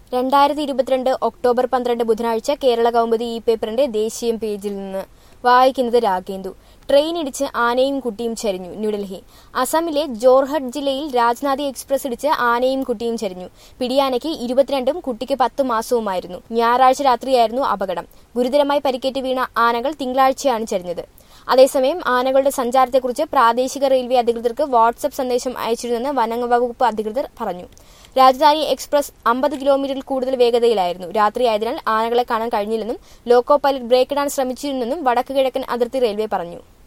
രണ്ടായിരത്തി ഇരുപത്തിരണ്ട് ഒക്ടോബർ പന്ത്രണ്ട് ബുധനാഴ്ച കേരള കൗമുദി ഈ പേപ്പറിന്റെ ദേശീയ പേജിൽ നിന്ന് വായിക്കുന്നത് രാഗേന്ദു ട്രെയിൻ ഇടിച്ച് ആനയും കുട്ടിയും ചരിഞ്ഞു ന്യൂഡൽഹി അസമിലെ ജോർഹട്ട് ജില്ലയിൽ രാജ്നാഥി എക്സ്പ്രസ് ഇടിച്ച് ആനയും കുട്ടിയും ചരിഞ്ഞു പിടിയാനയ്ക്ക് ഇരുപത്തിരണ്ടും കുട്ടിക്ക് പത്ത് മാസവുമായിരുന്നു ഞായറാഴ്ച രാത്രിയായിരുന്നു അപകടം ഗുരുതരമായി പരിക്കേറ്റ് വീണ ആനകൾ തിങ്കളാഴ്ചയാണ് ചരിഞ്ഞത് അതേസമയം ആനകളുടെ സഞ്ചാരത്തെക്കുറിച്ച് പ്രാദേശിക റെയിൽവേ അധികൃതർക്ക് വാട്സപ്പ് സന്ദേശം അയച്ചിരുന്നെന്ന് വനംവകുപ്പ് അധികൃതർ പറഞ്ഞു രാജധാനി എക്സ്പ്രസ് അമ്പത് കിലോമീറ്ററിൽ കൂടുതൽ വേഗതയിലായിരുന്നു രാത്രിയായതിനാൽ ആനകളെ കാണാൻ കഴിഞ്ഞില്ലെന്നും ലോക്കോ പൈലറ്റ് ബ്രേക്കിടാൻ ശ്രമിച്ചിരുന്നെന്നും വടക്ക് കിഴക്കൻ അതിർത്തി റെയിൽവേ പറഞ്ഞു